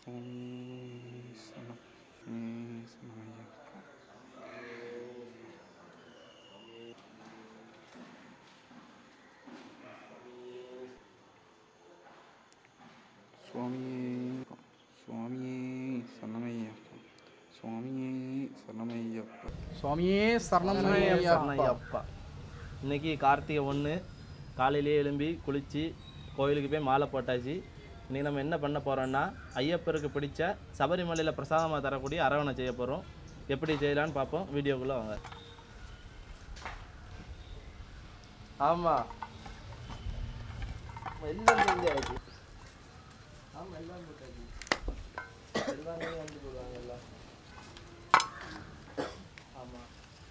சுவாமி சரணம் சரணமையப்பா சுவாமியே சுவாமியே சரணமையப்பா சுவாமியே சரணமையப்பா சுவாமியே சரணமையா சரணையப்பா இன்னைக்கு கார்த்திகை ஒன்று காலையிலேயே எழும்பி குளித்து கோயிலுக்கு போய் மாலை போட்டாச்சு இன்னைக்கு நம்ம என்ன பண்ண போகிறோம்னா ஐயப்பருக்கு பிடிச்ச சபரிமலையில் பிரசாதமாக தரக்கூடிய அரவணை செய்ய போகிறோம் எப்படி செய்யலான்னு பார்ப்போம் வீடியோக்குள்ளே வாங்க ஆமாம் எல்லாம் செஞ்சாச்சு ஆமாம் எல்லாம் போட்டாச்சு எல்லாமே வந்து போடுவாங்க எல்லாம் ஆமாம்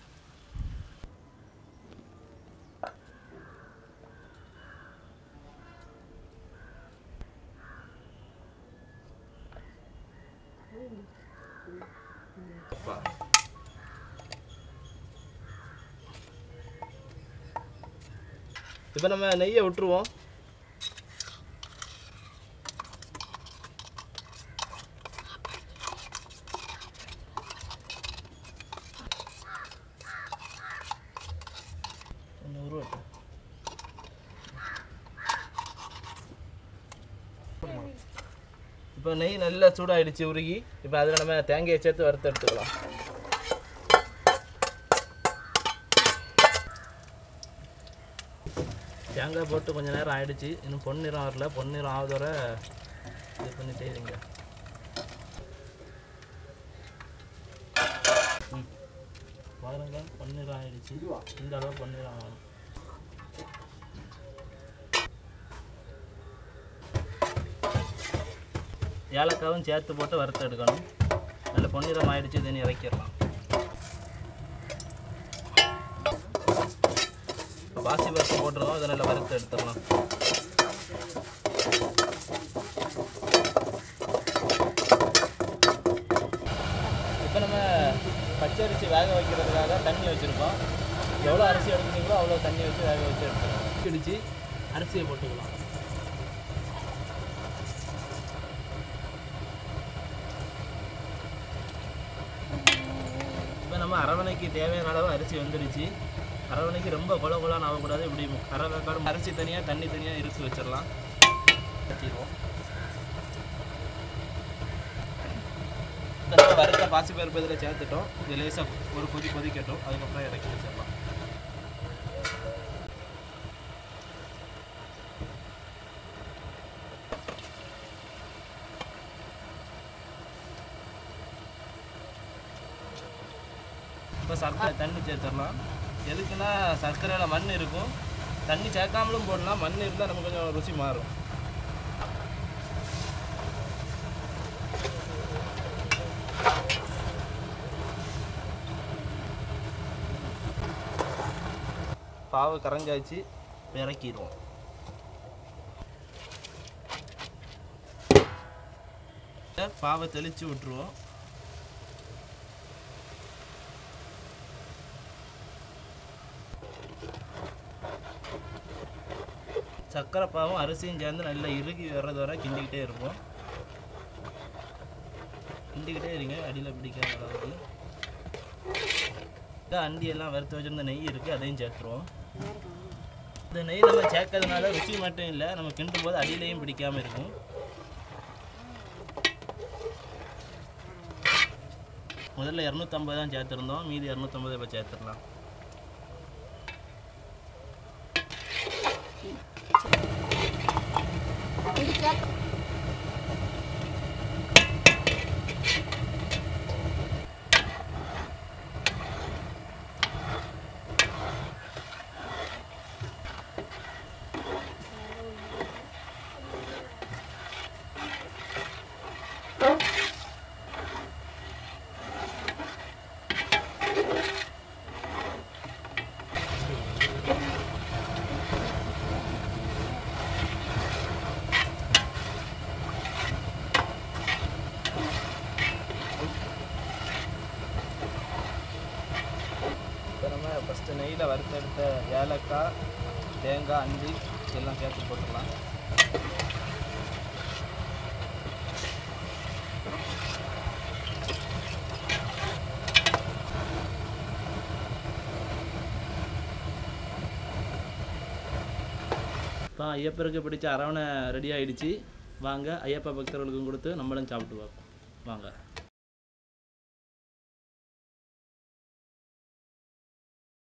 இப்போ நம்ம நெய்யை விட்டுருவோம் நூறு இப்போ நெய் நல்லா சூடாயிடுச்சு உருகி இப்போ அதில் நம்ம தேங்காயை சேர்த்து வறுத்து எடுத்துக்கலாம் தேங்காய் போட்டு கொஞ்ச நேரம் ஆயிடுச்சு இன்னும் பொன்னிறம் வரல பொன்னிறம் ஆகுது வரை இது பண்ணிட்டே இருங்க ம். பாருங்க பொன்னிறம் ஆயிடுச்சு இந்த அளவு பொன்னிறம் ஆகணும் ஏலக்காவும் சேர்த்து போட்டு வறுத்து எடுக்கணும் நல்ல பொன்னிறம் ஆயிடுச்சு இதை இறக்கிடலாம் இப்போ பாசி பருப்பு போட்டுருக்கோம் இதை நல்லா வறுத்து எடுத்துடலாம் இப்போ நம்ம பச்சரிசி வேக வைக்கிறதுக்காக தண்ணி வச்சுருக்கோம் எவ்வளோ அரிசி எடுக்கிறீங்களோ அவ்வளோ தண்ணி வச்சு வேக வச்சு எடுத்துக்கலாம் இடிச்சு அரிசியை போட்டுக்கலாம் இப்போ நம்ம அரவணைக்கு தேவையான அளவு அரிசி வந்துடுச்சு அரவணைக்கு ரொம்ப கொல கொலான்னு ஆகக்கூடாது இப்படி அரவணைக்காடு அரிசி தனியாக தண்ணி தனியாக இருக்கு வச்சிடலாம் வச்சிருவோம் இப்போ நம்ம வறுத்த பாசிப்பருப்பு இதில் சேர்த்துட்டோம் இது லேசாக ஒரு கொதி கொதிக்கட்டும் அதுக்கப்புறம் இறக்கி வச்சிடலாம் இப்போ சர்க்கரை தண்ணி சேர்த்துடலாம் எதுக்குன்னா சர்க்கரையில் மண் இருக்கும் தண்ணி சேர்க்காமலும் போடலாம் மண் இருந்தால் நமக்கு கொஞ்சம் ருசி மாறும் பாவு கரைஞ்சாச்சு இறக்கிடுவோம் பாவை தெளித்து விட்டுருவோம் சர்க்கரை பாவும் அரிசியும் சேர்ந்து நல்லா இறுகி வர்றது வரை கிண்டிக்கிட்டே இருப்போம் கிண்டிக்கிட்டே இருங்க அடியில் பிடிக்காத அளவுக்கு இந்த அண்டி எல்லாம் வறுத்து வச்சிருந்த நெய் இருக்குது அதையும் சேர்த்துருவோம் இந்த நெய் நம்ம சேர்க்கறதுனால ருசி மட்டும் இல்லை நம்ம கிண்டும் போது அடியிலையும் பிடிக்காம இருக்கும் முதல்ல இரநூத்தம்பது தான் சேர்த்துருந்தோம் மீதி இரநூத்தம்பது இப்போ சேர்த்துடலாம் இப்போ நம்ம ஃபஸ்ட்டு நெய்யில் வறுத்தெடுத்த ஏலக்காய் தேங்காய் அண்டி எல்லாம் சேர்த்து போட்டுடலாம் இப்போ ஐயப்பருக்கு பிடிச்ச அரவணை ரெடி ஆயிடுச்சு வாங்க ஐயப்ப பக்தர்களுக்கும் கொடுத்து நம்மளும் சாப்பிட்டு பார்ப்போம் வாங்க